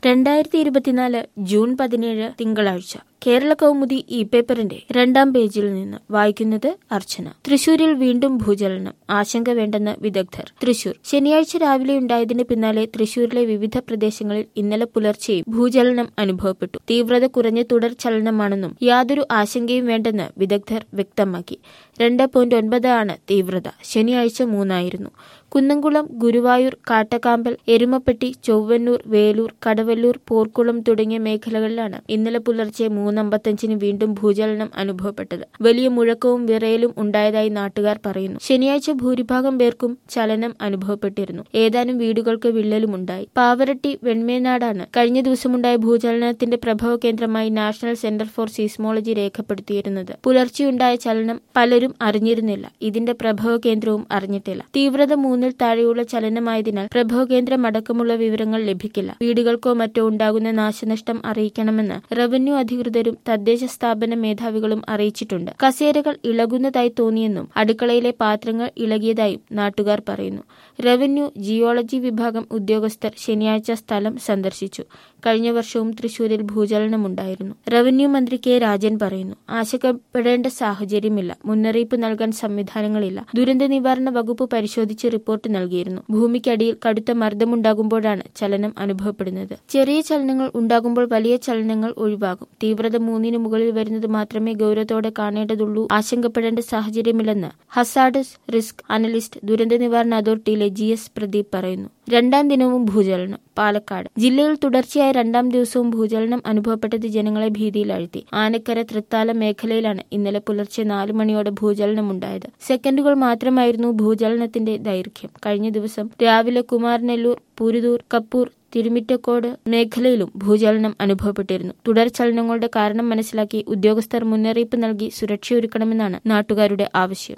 രണ്ടായിരത്തി ഇരുപത്തിനാല് ജൂൺ പതിനേഴ് തിങ്കളാഴ്ച കേരള കൗമുദി ഇ പേപ്പറിന്റെ രണ്ടാം പേജിൽ നിന്ന് വായിക്കുന്നത് അർച്ചന തൃശൂരിൽ വീണ്ടും ഭൂചലനം ആശങ്ക വേണ്ടെന്ന് വിദഗ്ധർ തൃശൂർ ശനിയാഴ്ച രാവിലെ ഉണ്ടായതിന് പിന്നാലെ തൃശൂരിലെ വിവിധ പ്രദേശങ്ങളിൽ ഇന്നലെ പുലർച്ചെയും ഭൂചലനം അനുഭവപ്പെട്ടു തീവ്രത കുറഞ്ഞ തുടർ ചലനമാണെന്നും യാതൊരു ആശങ്കയും വേണ്ടെന്ന് വിദഗ്ധർ വ്യക്തമാക്കി രണ്ട് പോയിന്റ് ഒൻപത് ആണ് തീവ്രത ശനിയാഴ്ച മൂന്നായിരുന്നു കുന്നംകുളം ഗുരുവായൂർ കാട്ടക്കാമ്പൽ എരുമപ്പെട്ടി ചൊവ്വന്നൂർ വേലൂർ കടവല്ലൂർ പോർക്കുളം തുടങ്ങിയ മേഖലകളിലാണ് ഇന്നലെ പുലർച്ചെ മൂന്നമ്പത്തഞ്ചിന് വീണ്ടും ഭൂചലനം അനുഭവപ്പെട്ടത് വലിയ മുഴക്കവും വിറയലും ഉണ്ടായതായി നാട്ടുകാർ പറയുന്നു ശനിയാഴ്ച ഭൂരിഭാഗം പേർക്കും ചലനം അനുഭവപ്പെട്ടിരുന്നു ഏതാനും വീടുകൾക്ക് വിള്ളലുമുണ്ടായി പാവറട്ടി വെൺമേനാടാണ് കഴിഞ്ഞ ദിവസമുണ്ടായ ഭൂചലനത്തിന്റെ പ്രഭവ കേന്ദ്രമായി നാഷണൽ സെന്റർ ഫോർ സീസ്മോളജി രേഖപ്പെടുത്തിയിരുന്നത് പുലർച്ചെയുണ്ടായ ചലനം പലരും അറിഞ്ഞിരുന്നില്ല ഇതിന്റെ പ്രഭവ കേന്ദ്രവും അറിഞ്ഞിട്ടില്ല തീവ്രത മൂന്നിൽ താഴെയുള്ള ചലനമായതിനാൽ പ്രഭവ കേന്ദ്രം അടക്കമുള്ള വിവരങ്ങൾ ലഭിക്കില്ല വീടുകൾക്കോ മറ്റോ ഉണ്ടാകുന്ന നാശനഷ്ടം അറിയിക്കണമെന്ന് റവന്യൂ അധികൃതരും തദ്ദേശ സ്ഥാപന മേധാവികളും അറിയിച്ചിട്ടുണ്ട് കസേരകൾ ഇളകുന്നതായി തോന്നിയെന്നും അടുക്കളയിലെ പാത്രങ്ങൾ ഇളകിയതായും നാട്ടുകാർ പറയുന്നു റവന്യൂ ജിയോളജി വിഭാഗം ഉദ്യോഗസ്ഥർ ശനിയാഴ്ച സ്ഥലം സന്ദർശിച്ചു കഴിഞ്ഞ വർഷവും തൃശൂരിൽ ഭൂചലനമുണ്ടായിരുന്നു റവന്യൂ മന്ത്രി കെ രാജൻ പറയുന്നു ആശങ്കപ്പെടേണ്ട സാഹചര്യമില്ല മുന്നറിയിപ്പ് നൽകാൻ സംവിധാനങ്ങളില്ല ദുരന്ത നിവാരണ വകുപ്പ് പരിശോധിച്ച് റിപ്പോർട്ട് നൽകിയിരുന്നു ഭൂമിക്കടിയിൽ കടുത്ത മർദ്ദമുണ്ടാകുമ്പോഴാണ് ചലനം അനുഭവപ്പെടുന്നത് ചെറിയ ചലനങ്ങൾ ഉണ്ടാകുമ്പോൾ വലിയ ചലനങ്ങൾ ഒഴിവാകും തീവ്രത മൂന്നിന് മുകളിൽ വരുന്നത് മാത്രമേ ഗൗരവത്തോടെ കാണേണ്ടതുള്ളൂ ആശങ്കപ്പെടേണ്ട സാഹചര്യമില്ലെന്ന് ഹസാഡസ് റിസ്ക് അനലിസ്റ്റ് ദുരന്ത നിവാരണ അതോറിറ്റിയിലെ ജി എസ് പ്രദീപ് പറയുന്നു രണ്ടാം ദിനവും ഭൂചലനം പാലക്കാട് ജില്ലയിൽ തുടർച്ചയായ രണ്ടാം ദിവസവും ഭൂചലനം അനുഭവപ്പെട്ടത് ജനങ്ങളെ ഭീതിയിലാഴ്ത്തി ആനക്കര തൃത്താല മേഖലയിലാണ് ഇന്നലെ പുലർച്ചെ നാലു മണിയോടെ ഭൂചലനമുണ്ടായത് സെക്കൻഡുകൾ മാത്രമായിരുന്നു ഭൂചലനത്തിന്റെ ദൈർഘ്യം കഴിഞ്ഞ ദിവസം രാവിലെ കുമാരനെല്ലൂർ പുരുതൂർ കപ്പൂർ തിരുമിറ്റക്കോട് മേഖലയിലും ഭൂചലനം അനുഭവപ്പെട്ടിരുന്നു തുടർ ചലനങ്ങളുടെ കാരണം മനസ്സിലാക്കി ഉദ്യോഗസ്ഥർ മുന്നറിയിപ്പ് നൽകി സുരക്ഷയൊരുക്കണമെന്നാണ് നാട്ടുകാരുടെ ആവശ്യം